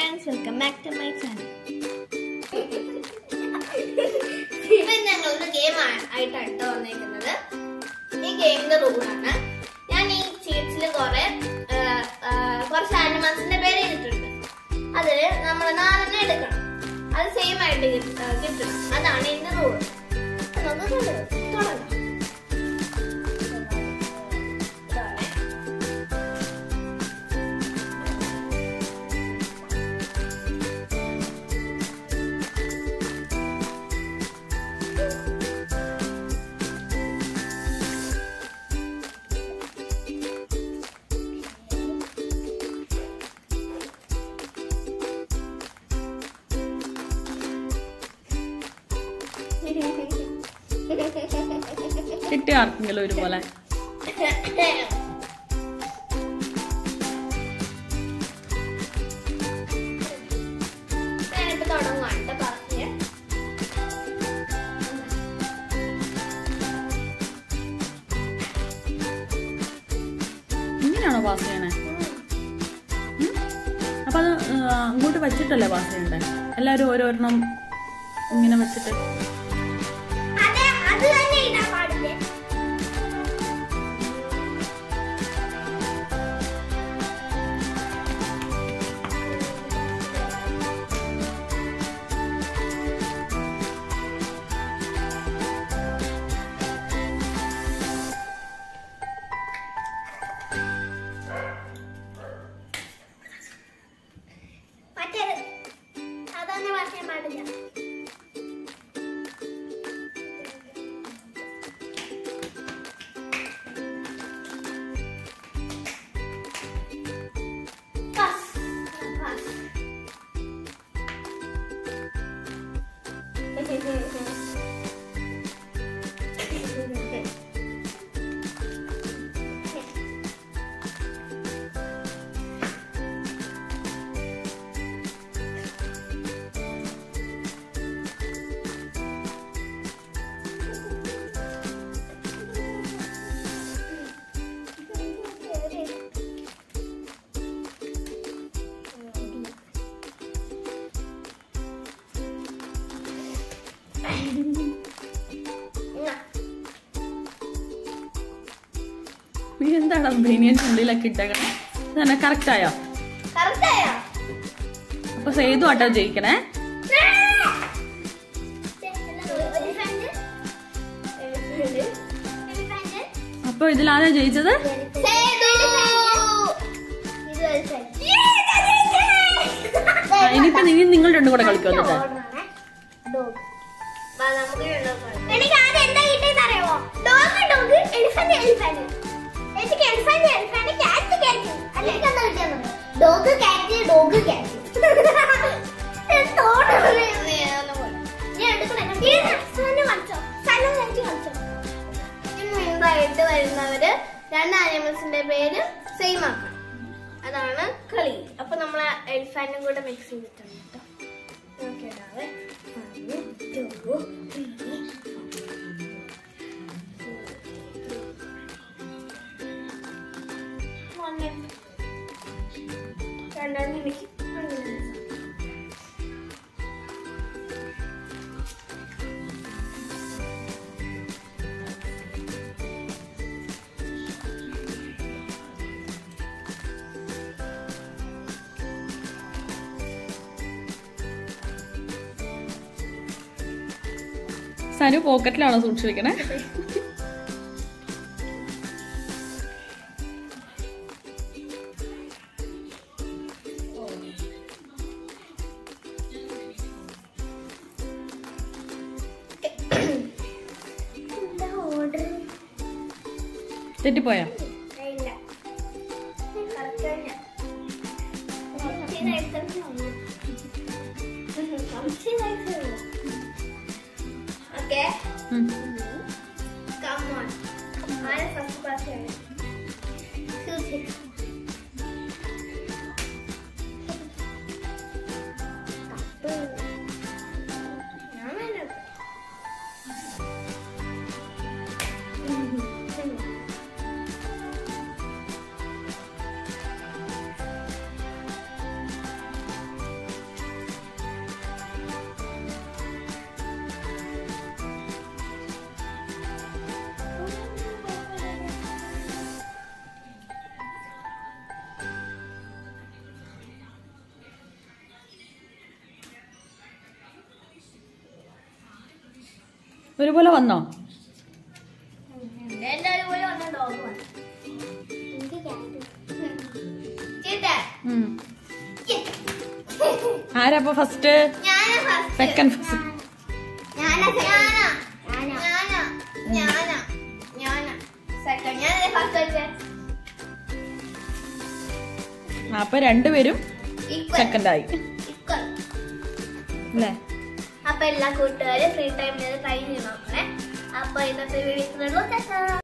Friends welcome back to my channel ഇപ്പൊ ഞങ്ങൾ ഒരു ഗെയിം ആയിട്ടാണ് കേട്ടോ വന്നേക്കുന്നത് ഈ ഗെയിമിന്റെ റൂളാണ് ഞാൻ ഈ ചീറ്റ്സിൽ കുറെ കുറച്ച് ആനിമൽസിന്റെ പേര് ചെയ്തിട്ടുണ്ട് അതില് നമ്മൾ നാലെണ്ണം എടുക്കണം അത് സെയിം ആയിട്ട് കി- ആ, കിട്ടണം അതാണ് ഇതിന്റെ റൂൾ നമുക്ക് തുടങ്ങാം. തുടങ്ങാം ഇതാണ്. കിട്ടിയ ആർക്കെങ്കിലും ഒരുപോലെ ഞാനിപ്പോ തുടങ്ങുവാണ് ട്ടോ പറഞ്ഞ്. ഇങ്ങനെയാണോ പാസ് ചെയ്യണേ ഉം? അപ്പൊ അത് ആ, അങ്ങോട്ട് വെച്ചിട്ടല്ലേ പാസ് ചെയ്യണ്ടേ എല്ലാവരും ഓരോരെണ്ണം ഇങ്ങനെ വെച്ചിട്ട് അത് അത് തന്നെ ഇടാൻ പാടില്ലേ മറ്റേത് സാധാരണ ഭാഷ പാടില്ല Pass. Pass. നീ എന്താണ് ബനിയൻ ചുണ്ടിലൊക്കെ ഇട്ടേക്കണേ തന്നെ കറക്റ്റ് ആയോ Correct ആയോ? അപ്പൊ സേതു ആട്ടോ ജയിക്കണേ അപ്പൊ ഇതിലാരാ ജയിച്ചത് ആ, ഇനിയിപ്പൊ നീ നിങ്ങൾ രണ്ടും കൂടെ കളിക്കും എന്നിട്ട് എനിക്ക് ആദ്യം എന്താ കിട്ടിയെന്ന് അറിയാമോ ഡോഗ് ഡോഗ് എലിഫന്റ് എലിഫന്റ് എനിക്ക് എലിഫന്റ് എലിഫന്റ് കാറ്റ് കാറ്റ് അല്ലെങ്കിൽ എന്താ കിട്ടിയെന്ന് ഡോഗ് കാറ്റ് ഡോഗ് കാറ്റ് മുൻപായിട്ട് വരുന്നവര് രണ്ട് ആനിമൽസിന്റെ പേര് സെയിം ആക്കണം അതാണ് കളി അപ്പൊ നമ്മൾ എലിഫാന്റും കൂടെ മിക്സ് ചെയ്തിട്ടുണ്ട് കേട്ടോ ഓക്കെ ഇടാവേ One, two, three, four. One, രണ്ടാമത് എനിക്ക് അങ്ങനെ സനു പോക്കറ്റിലാണോ സൂക്ഷിച്ചിരിക്കണേ എന്താ ഓർഡർ തെറ്റിപ്പോയോ ഇല്ല കറക്റ്റ് തന്നെ കുറച്ച് ഐറ്റംസ് ഉണ്ട് കുറച്ച് ഐറ്റംസ് ഓക്കെ ഉം. Come on. ആരെ ഫസ്റ്റ് ക്ലാസ് ആണ് ഞാൻ വേണം ഒരുപോലെ വന്നോ എന്റെ എന്റെ ഒരുപോലെ വന്ന ഡോഗ് വന്നു ചേട്ടാ ഉം. ആരാ അപ്പൊ ഫസ്റ്റ് ഞാനാ ഫസ്റ്റ് സെക്കൻഡ് ഫസ്റ്റ് ഞാനാ ഞാനാ ഞാനാ ഞാനാ ഞാനാ സെക്കൻഡ് ഞാൻ ഫസ്റ്റ് വെച്ചേ അപ്പൊ രണ്ടുപേരും ഈക്വൽ സെക്കൻഡ് ആയി ഈക്വൽ അല്ലേ അപ്പൊ എല്ലാ കൂട്ടുകാരും ഫ്രീ ടൈമിൽ ട്രൈ ചെയ്ത് നോക്കണേ അപ്പൊ ഇന്നത്തെ വീഡിയോ